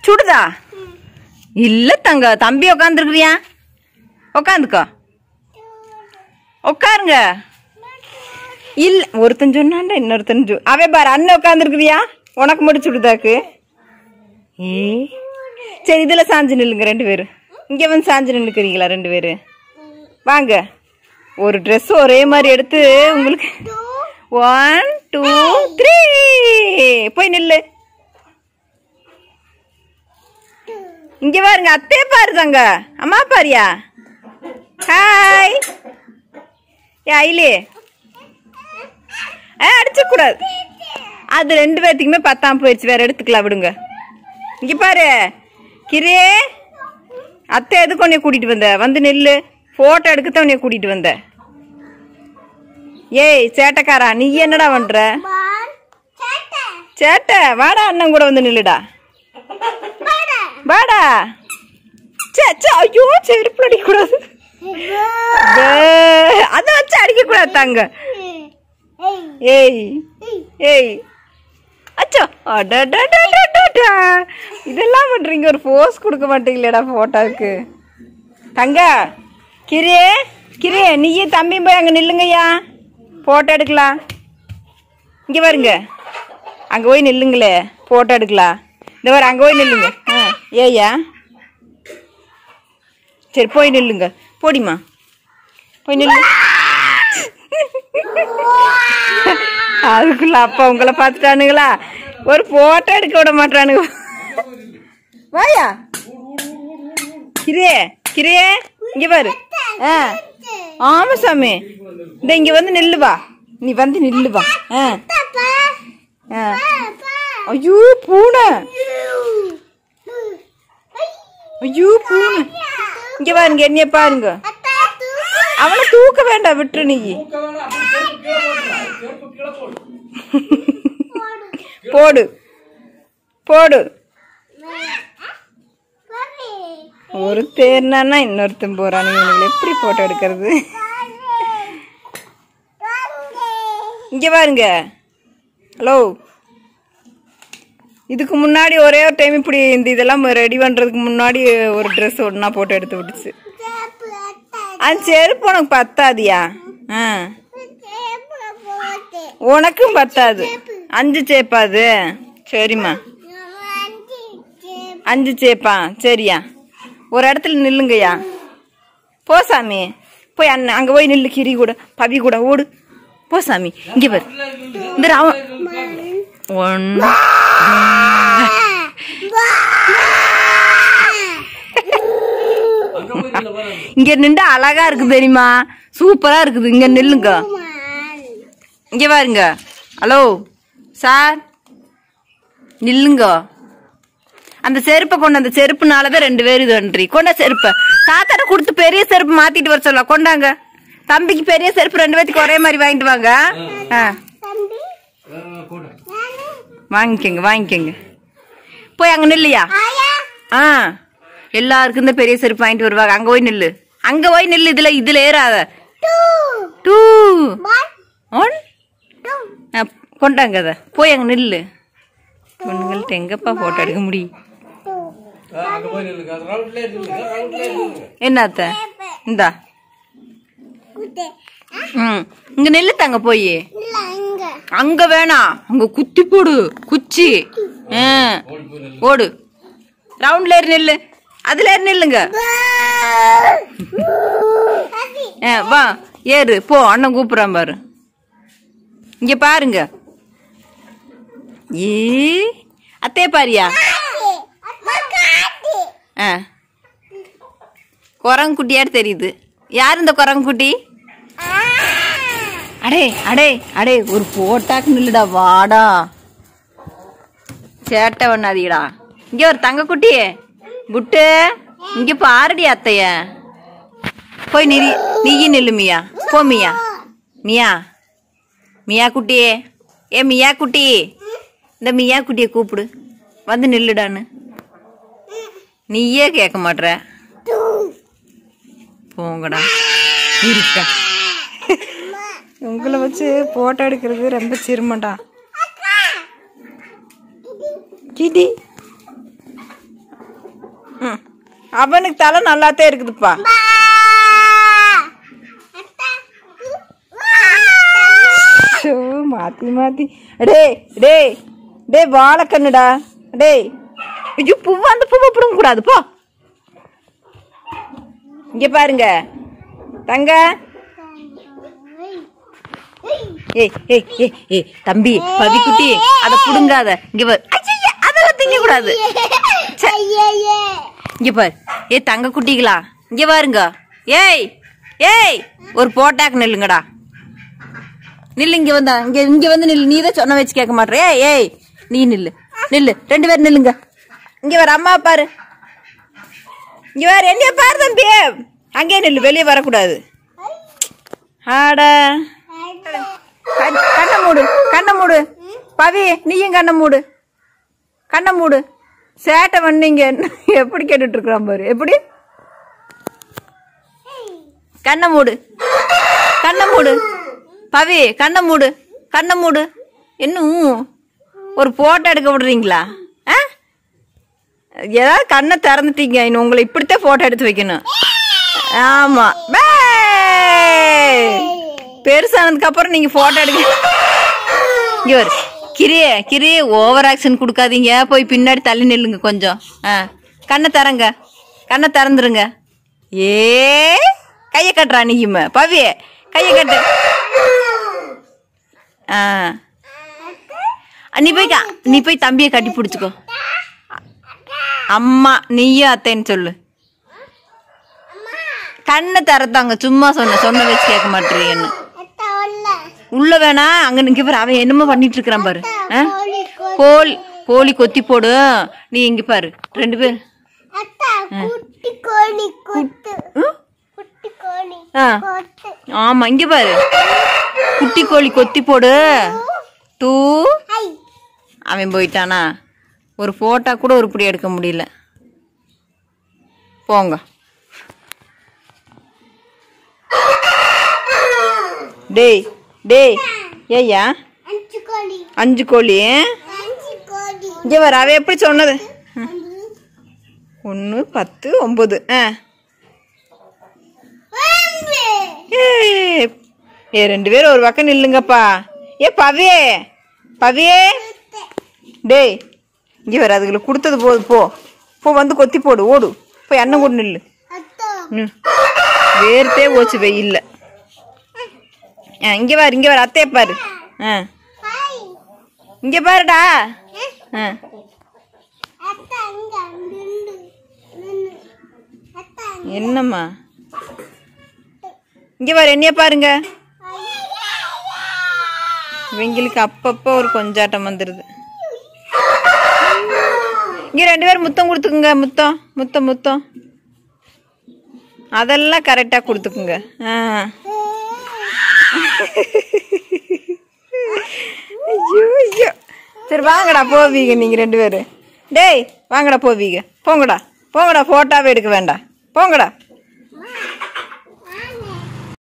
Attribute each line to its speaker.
Speaker 1: சுடுதா இல்ல தங்க தம்பி உக்காந்துருக்குறியா உக்காந்துக்கோ உட்காருங்க இல்ல ஒருத்தன் சொன்னான்டா இன்னொருத்தன் சொ அவன் பாரு அண்ணன் உட்காந்துருக்குறியா உனக்கு மட்டும் சுடுதாக்கு ஏ சரி இதுல சாஞ்சு நில்லுங்க ரெண்டு பேரும் இங்க வந்து சாஞ்சு நின்னுக்கிறீங்களா ரெண்டு பேரு வாங்க ஒரு Dress ஒரே மாதிரி எடுத்து உங்களுக்கு ஒன் டூ த்ரீ போய் நில்லு இங்க பாருங்க அத்தே பாரு தங்க அம்மா பாரியா ஹாய் ஏ ஐலே ஏ அடிச்ச கூடாது அது ரெண்டு பேர்த்துக்குமே பத்தாம் போயிடுச்சு வேற எடுத்துக்கலாம் விடுங்க இங்க பாரு கிரே அத்தை எதுக்கு உன்னைய கூட்டிட்டு வந்த வந்து நில்லு போட்டோ எடுக்கத்தான் உன்னைய கூட்டிட்டு வந்த ஏய் சேட்டைக்காரா நீ என்னடா பண்ற சேட்டை வாடா அண்ணன் கூட வந்து நில்லுடா வாடா சே சே ஐயோ செருப்பு அடிக்கக்கூடாது வே- அதை வச்சு அடிக்கக்கூடாது தாங்க ஏய் ஏய் அச்சோ அடடடடடடா. இதெல்லாம் பண்றீங்க ஒரு போஸ் கொடுக்க மாட்டீங்களேடா போட்டோவுக்கு தங்க கிரே கிரே நீயும் தம்பியும் போய் அங்கே நில்லுங்கய்யா போட்டோ எடுக்கலாம் இங்கே பாருங்க அங்கே போய் நில்லுங்களே போட்டோ எடுக்கலாம் இந்த பாரு அங்கே போய் நில்லுங்க ஆ ஏய்யா சரி போய் நில்லுங்க போடிமா போய் நில்லு அதுக்குள்ள அப்பா உங்களை பார்த்துட்டானுங்களா ஒரு போட்டோ எடுக்க விட மாட்டானுங்க வாயா கிரே கிரே இங்க பாரு ஆ ஆமா சாமி இந்த இங்க வந்து நில்லு வா நீ வந்து நில்லு வா ஆ ஆ ஐயோ பூனை ஐயோ பூனை இங்க பாருங்க என்னைய பாருங்க அவனை தூக்க வேண்டாம் விட்டுரு நீ போடு போடு ஒரு தேர்னா இன்னொருத்தன் போறான் இவனுங்களை எப்படி போட்டோ எடுக்கிறது இங்க பாருங்க ஹலோ இதுக்கு முன்னாடி ஒரே ஒரு டைம் இப்படி இந்த இதெல்லாம் ரெடி பண்றதுக்கு முன்னாடி ஒரு Dress ஒண்ணா போட்டோ எடுத்து விட்டுச்சு அந்த செருப்பு உனக்கு பத்தாதியா ஆ உனக்கும் பத்தாது அஞ்சு சேப்பா அது சரிம்மா அஞ்சு சேப்பா சரியா ஒரு இடத்துல நில்லுங்கய்யா போ சாமி போய் அண்ணன் அங்க போய் நில்லு கிரி கூட பவி கூட ஓடு போ சாமி இங்க பாரு இந்த ராவ ஒன் இங்க நின்று அழகா இருக்கு தெரியுமா சூப்பரா இருக்குது இங்க நில்லுங்க இங்க பாருங்க ஹலோ சார் நில்லுங்க அந்த செருப்பை கொண்டு அந்த செருப்புனாலதான் ரெண்டு பேரும் இது பண்றீ கொண்டா செருப்பை தாத்தாட்ட கொடுத்து பெரிய செருப்பு மாத்திட்டு வர சொல்லலாம் கொண்டாங்க தம்பிக்கு பெரிய செருப்பு ரெண்டு பேத்துக்கு ஒரே மாதிரி வாங்கிட்டு வாங்க ஆ வாங்கிக்கோங்க வாங்கிக்கோங்க போய் அங்க நில்லையா ஆ எல்லாருக்கும் இந்த பெரிய செருப்பு வாங்கிட்டு வருவாங்க அங்க போய் நில்லு அங்க போய் நில்லு இதுல இதுல ஏறாத டூ ஒன் கொண்டாங்க அத போய் அங்க நில்லு பொண்ணுங்கள்ட்ட எங்கப்பா போட்டோ எடுக்க முடியும்
Speaker 2: அங்க போய் நில்லுங்க அது ரவுண்ட்லயே நில்லுங்க ரவுண்ட்லயே நில்லுங்க
Speaker 1: என்னத்த இந்தா ம் இங்க நில்லு தாங்க போய் அங்க வேணாம் அங்க குத்தி போடு குச்சி ஆ,
Speaker 2: ஓடி போய் நில்லு
Speaker 1: ஓடு ரவுண்ட்ல ஏறி நில்லு அதுல ஏறி நில்லுங்க ஆ, வா ஏறு போ அண்ணன் கூப்பிடுறான் பாரு இங்க பாருங்க ஏ அத்தே பாரியா ஆ குரங்குட்டியாட்டு தெரியுது யார் இந்த குரங்குட்டி அடே அடே அடே ஒரு போட்டாக்கு நில்லுடா வாடா சேட்டை பண்ணாதீடா இங்க ஒரு தங்க குட்டி புட்டு இங்க பாருடி அத்தைய போய் நிரி நீயும் நில்லு மியா போ மியா மியா மியா குட்டியே ஏ மியா குட்டி இந்த மியா குட்டியை கூப்பிடு வந்து நில்லுடான்னு நீயே கேட்க மாட்ற போங்கடா இருக்கா உங்களை வச்சு போட்டோ எடுக்கிறது ரொம்ப சிரமம்டா கிடி அவனுக்கு தலை நல்லாத்தே இருக்குதுப்பா ஷோ மாத்தி மாத்தி டேய் டேய் டேய் வாழைக்கண்ணுடா டேய் ஐயோ பூவை அந்த பூவை பிடுங்க கூடாது போ இங்க பாருங்க தங்க ஏய் ஏய் ஏய் ஏய் தம்பி பவிக்குட்டி அதை புடுங்காத இங்க பாரு ஐயையே, அதெல்லாம் திங்க கூடாது இங்க பாரு ஏ தங்க குட்டிகளா இங்க பாருங்க ஏய் ஏய் ஒரு போட்டாக்கு நில்லுங்கடா நில்லு இங்க வந்தா இங்க இங்க வந்து நில்லு நீ தான் சொன்ன வச்சு கேட்க மாட்டே ஏய் ஏய் நீ நில்லு நில்லு ரெண்டு பேரும் நில்லுங்க இங்க வர அம்மா பாரு இங்க வர என்னைய பாரு தம்பி அங்கே நில்லு வெளியே வரக்கூடாது ஆடா கண்- கண்ணை மூடு கண்ணை மூடு பவி நீயும் கண்ணை மூடு கண்ணை மூடு சேட்டை பண்ணீங்க எப்படி கேட்டுட்டு இருக்கிறான் பாரு எப்படி கண்ணை மூடு கண்ணை மூடு பவி கண்ணை மூடு கண்ணை மூடு இன்னும் ஒரு போட்டோ எடுக்க விடுறீங்களா ஆ ஏதாவது கண்ணை திறந்துட்டீங்க இன்னும் உங்களை இப்படித்தான் போட்டோ எடுத்து வைக்கணும் ஆமா பே பெருசானதுக்கு அப்புறம் நீங்க போட்டோ எடுக்க இங்க வரு கிரியே கிரியே ஓவர் ஆக்ஷன் கொடுக்காதீங்க போய் பின்னாடி தள்ளி நில்லுங்க கொஞ்சம் ஆ கண்ணை திறங்க கண்ணை திறந்துருங்க ஏ கையை கட்டுறா நீயுமே பவி கையை கட்டு ஆ நீ போய் க- நீ போய் தம்பியை கட்டி பிடிச்சிக்கோ அம்மா நீயும் அத்தைன்னு சொல்லு கண்ணை திறத்தாங்க சும்மா சொன்ன சொன்ன வச்சு கேட்க மாட்டேறீங்கன்னு உள்ள வேணா அங்க நிக்க பாரு அவன் என்னமோ பண்ணிட்டு இருக்கிறான் பாரு ஆ? கோழி கோழி கொத்தி போடு நீ இங்க பாரு ரெண்டு பேர்
Speaker 3: குட்டி கோழி குத்து
Speaker 1: ம்?
Speaker 3: குட்டி கோழி
Speaker 1: ஆ
Speaker 3: கொத்து
Speaker 1: ஆமா இங்க பாரு குட்டி கோழி கொத்தி போடு டூ
Speaker 3: ஐ
Speaker 1: அவன் போயிட்டானா ஒரு போட்டோ கூட உருப்படி எடுக்க முடியல போங்க டேய் டேய் ஏய்யா
Speaker 3: அஞ்சு கோழி
Speaker 1: அஞ்சு கோழி
Speaker 3: அஞ்சு கோழி
Speaker 1: இங்கே வர அவ எப்படி சொன்னது ஒன்று பத்து ஒம்பது ஆ
Speaker 3: ஒன்று
Speaker 1: ஏய், ஏ ரெண்டு பேரும் ஒரு பக்கம் நில்லுங்கப்பா ஏ பவியே பவியே டேய் இங்கே வர அதுகளை கொடுத்தது போது போ போ வந்து கொத்தி போடு ஓடு போய் அண்ணன் கூட நில்லு
Speaker 3: அத்தோ
Speaker 1: ம். வேர்த்தே போச்சு வெயில்ல ஆ இங்கே பாரு இங்கே பாரு அத்தையை பாரு ஆ
Speaker 3: ஹாய்
Speaker 1: இங்கே பாருடா ஆ
Speaker 3: அத்தா அங்க நின்று நின்று அத்தா
Speaker 1: என்னம்மா இங்கே பாரு என்னைய பாருங்க இவங்களுக்கு அப்பப்போ ஒரு கொஞ்சாட்டம் வந்துடுது இங்கே ரெண்டு பேரும் முத்தம் கொடுத்துக்குங்க முத்தம் முத்தம் முத்தம் அதெல்லாம் கரெக்டாக கொடுத்துக்குங்க ஆ ஐயோ ஐயோ சரி வாங்கடா போவீங்க நீங்கள் ரெண்டு பேரும் டேய் வாங்கடா போவீங்க போங்கடா போங்கடா ஃபோட்டோவே எடுக்க வேண்டாம் போங்கடா